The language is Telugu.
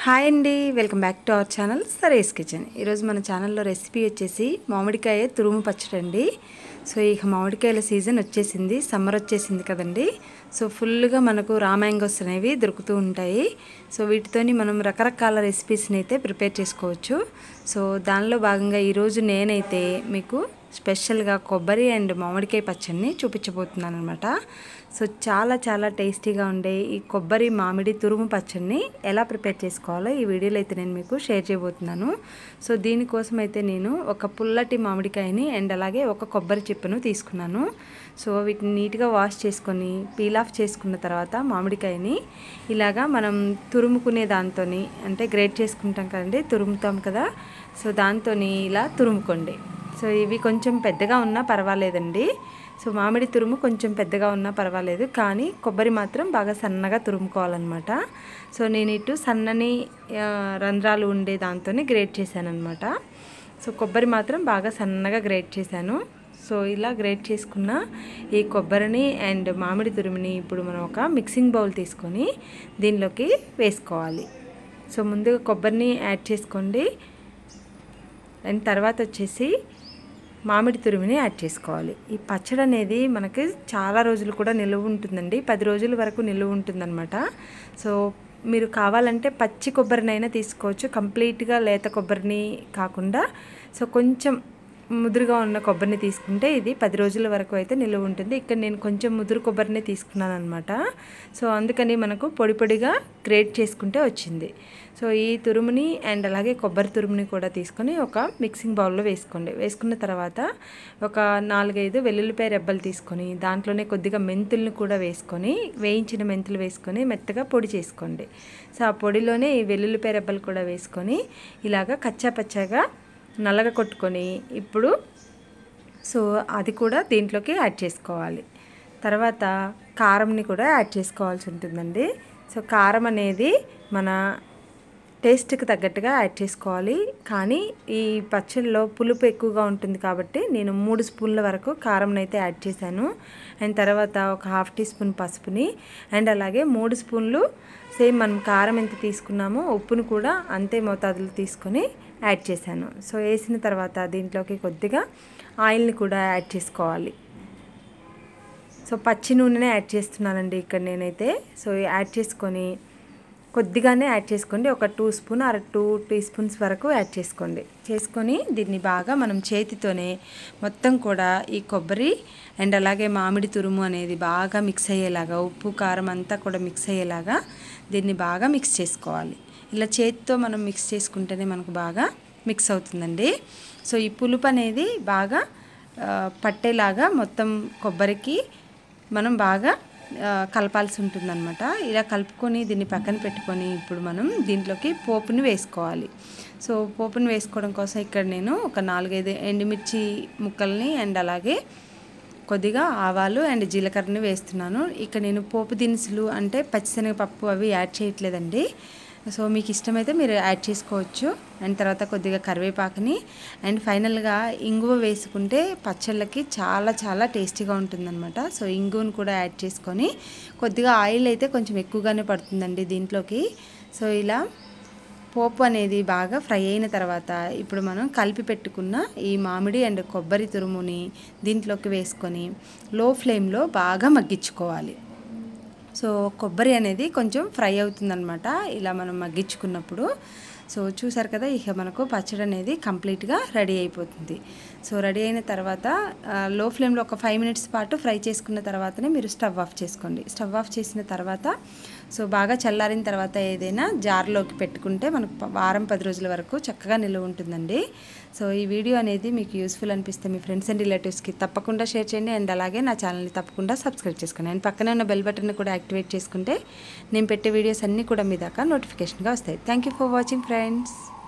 హాయ్ అండి welcome back to our channel సరేస్ కిచెన్ ఈరోజు మన ఛానల్లో రెసిపీ వచ్చేసి మామిడికాయ తురుము పచ్చడి అండి సో ఇక మామిడికాయల సీజన్ వచ్చేసింది సమ్మర్ వచ్చేసింది కదండి సో ఫుల్గా మనకు రా మ్యాంగోస్ అనేవి దొరుకుతూ ఉంటాయి సో వీటితోని మనం రకరకాల రెసిపీస్ని అయితే ప్రిపేర్ చేసుకోవచ్చు సో దానిలో భాగంగా ఈరోజు నేనైతే మీకు స్పెషల్గా కొబ్బరి అండ్ మామిడికాయ పచ్చడిని చూపించబోతున్నాను అనమాట సో చాలా చాలా టేస్టీగా ఉండే ఈ కొబ్బరి మామిడి తురుము పచ్చడిని ఎలా ప్రిపేర్ చేసుకోవాలో ఈ వీడియోలో అయితే నేను మీకు షేర్ చేయబోతున్నాను సో దీనికోసం అయితే నేను ఒక పుల్లటి మామిడికాయని అండ్ అలాగే ఒక కొబ్బరి చిప్పను తీసుకున్నాను సో వీటిని నీట్గా వాష్ చేసుకొని పీల్ ఆఫ్ చేసుకున్న తర్వాత మామిడికాయని ఇలాగా మనం తురుముకునే దాంతో అంటే గ్రేట్ చేసుకుంటాం కదండి తురుముతాం కదా సో దాంతో ఇలా తురుముకోండి సో ఇవి కొంచెం పెద్దగా ఉన్నా పర్వాలేదండి సో మామిడి తురుము కొంచెం పెద్దగా ఉన్నా పర్వాలేదు కానీ కొబ్బరి మాత్రం బాగా సన్నగా తురుముకోవాలన్నమాట సో నేను ఇటు సన్నని ఆ, రంధ్రాలు ఉండే దాంతోనే గ్రేట్ చేశాను అనమాట సో కొబ్బరి మాత్రం బాగా సన్నగా గ్రేట్ చేశాను సో ఇలా గ్రేట్ చేసుకున్న ఈ కొబ్బరిని అండ్ మామిడి తురుముని ఇప్పుడు మనం ఒక మిక్సింగ్ బౌల్ తీసుకొని దీనిలోకి వేసుకోవాలి సో ముందుగా కొబ్బరిని యాడ్ చేసుకోండి అండ్ తర్వాత వచ్చేసి మామిడి తురుముని యాడ్ చేసుకోవాలి ఈ పచ్చడి అనేది మనకి చాలా రోజులు కూడా నిలువ ఉంటుందండి పది రోజుల వరకు నిలువ ఉంటుందన్నమాట సో మీరు కావాలంటే పచ్చి కొబ్బరినైనా తీసుకోవచ్చు కంప్లీట్గా లేత కొబ్బరిని కాకుండా సో కొంచెం ముదురుగా ఉన్న కొబ్బరిని తీసుకుంటే ఇది పది రోజుల వరకు అయితే నిలువ ఉంటుంది ఇక్కడ నేను కొంచెం ముదురు కొబ్బరిని తీసుకున్నాను అనమాట సో అందుకని మనకు పొడి పొడిగా గ్రేట్ చేసుకుంటే వచ్చింది సో ఈ తురుముని అండ్ అలాగే కొబ్బరి తురుముని కూడా తీసుకొని ఒక మిక్సింగ్ బౌల్లో వేసుకోండి వేసుకున్న తర్వాత ఒక నాలుగైదు వెల్లుల్లిపాయ రెబ్బలు తీసుకొని దాంట్లోనే కొద్దిగా మెంతుల్ని కూడా వేసుకొని వేయించిన మెంతులు వేసుకొని మెత్తగా పొడి చేసుకోండి సో ఆ పొడిలోనే ఈ వెల్లుల్లిపాయ రెబ్బలు కూడా వేసుకొని ఇలాగ కచ్చా పచ్చాగా నల్లగా కొట్టుకొని ఇప్పుడు సో అది కూడా దీంట్లోకి యాడ్ చేసుకోవాలి తర్వాత కారంని కూడా యాడ్ చేసుకోవాల్సి ఉంటుందండి సో కారం అనేది మన టేస్ట్కి తగ్గట్టుగా యాడ్ చేసుకోవాలి కానీ ఈ పచ్చళ్ళలో పులుపు ఎక్కువగా ఉంటుంది కాబట్టి నేను మూడు స్పూన్ల వరకు కారం అయితే యాడ్ చేశాను అండ్ తర్వాత ఒక హాఫ్ టీ స్పూన్ పసుపుని అండ్ అలాగే మూడు స్పూన్లు సేమ్ మనం కారం ఎంత తీసుకున్నామో ఉప్పును కూడా అంతే మోతాదులు తీసుకొని యాడ్ చేశాను సో వేసిన తర్వాత దీంట్లోకి కొద్దిగా ఆయిల్ని కూడా యాడ్ చేసుకోవాలి సో పచ్చి నూనెనే యాడ్ చేస్తున్నానండి ఇక్కడ నేనైతే సో యాడ్ చేసుకొని కొద్దిగానే యాడ్ చేసుకోండి ఒక టూ స్పూన్ అర టూ టీ స్పూన్స్ వరకు యాడ్ చేసుకోండి చేసుకొని దీన్ని బాగా మనం చేతితోనే మొత్తం కూడా ఈ కొబ్బరి అండ్ అలాగే మామిడి తురుము అనేది బాగా మిక్స్ అయ్యేలాగా ఉప్పు కారం అంతా కూడా మిక్స్ అయ్యేలాగా దీన్ని బాగా మిక్స్ చేసుకోవాలి ఇలా చేతితో మనం మిక్స్ చేసుకుంటేనే మనకు బాగా మిక్స్ అవుతుందండి సో ఈ పులుపు అనేది బాగా ఆ, పట్టేలాగా మొత్తం కొబ్బరికి మనం బాగా ఆ, కలపాల్సి ఉంటుందన్నమాట ఇలా కలుపుకొని దీన్ని పక్కన పెట్టుకొని ఇప్పుడు మనం దీంట్లోకి పోపుని వేసుకోవాలి సో పోపుని వేసుకోవడం కోసం ఇక్కడ నేను ఒక నాలుగైదు ఎండుమిర్చి ముక్కల్ని అండ్ అలాగే కొద్దిగా ఆవాలు అండ్ జీలకర్రని వేస్తున్నాను ఇక నేను పోపు దినుసులు అంటే పచ్చిశనగపప్పు అవి యాడ్ చేయట్లేదండి సో మీకు ఇష్టమైతే మీరు యాడ్ చేసుకోవచ్చు అండ్ తర్వాత కొద్దిగా కరివేపాకుని అండ్ ఫైనల్గా ఇంగువ వేసుకుంటే పచ్చళ్ళకి చాలా చాలా టేస్టీగా ఉంటుందన్నమాట సో ఇంగువను కూడా యాడ్ చేసుకొని కొద్దిగా ఆయిల్ అయితే కొంచెం ఎక్కువగానే పడుతుందండి దీంట్లోకి సో ఇలా పోపు అనేది బాగా ఫ్రై అయిన తర్వాత ఇప్పుడు మనం కలిపి పెట్టుకున్న ఈ మామిడి అండ్ కొబ్బరి తురుముని దీంట్లోకి వేసుకొని లో ఫ్లేమ్లో బాగా మగ్గించుకోవాలి సో కొబ్బరి అనేది కొంచెం ఫ్రై అవుతుందన్నమాట ఇలా మనం మగ్గించుకున్నప్పుడు సో చూసారు కదా ఇక మనకు పచ్చడి అనేది కంప్లీట్గా రెడీ అయిపోతుంది సో రెడీ అయిన తర్వాత ఆ, లో ఫ్లేమ్లో ఒక ఫైవ్ మినిట్స్ పాటు ఫ్రై చేసుకున్న తర్వాతనే మీరు స్టవ్ ఆఫ్ చేసుకోండి స్టవ్ ఆఫ్ చేసిన తర్వాత సో బాగా చల్లారిన తర్వాత ఏదైనా జార్లోకి పెట్టుకుంటే మనకు ప- వారం పది రోజుల వరకు చక్కగా నిల్వ ఉంటుందండి సో ఈ వీడియో అనేది మీకు యూస్ఫుల్ అనిపిస్తే మీ ఫ్రెండ్స్ అండ్ రిలేటివ్స్కి తప్పకుండా షేర్ చేయండి అండ్ అలాగే నా ఛానల్ని తప్పకుండా సబ్స్క్రైబ్ చేసుకోండి అండ్ పక్కనే ఉన్న బెల్ బటన్ని కూడా యాక్టివేట్ చేసుకుంటే నేను పెట్టే వీడియోస్ అన్నీ కూడా మీ దాకా నోటిఫికేషన్గా వస్తాయి thank you for watching friends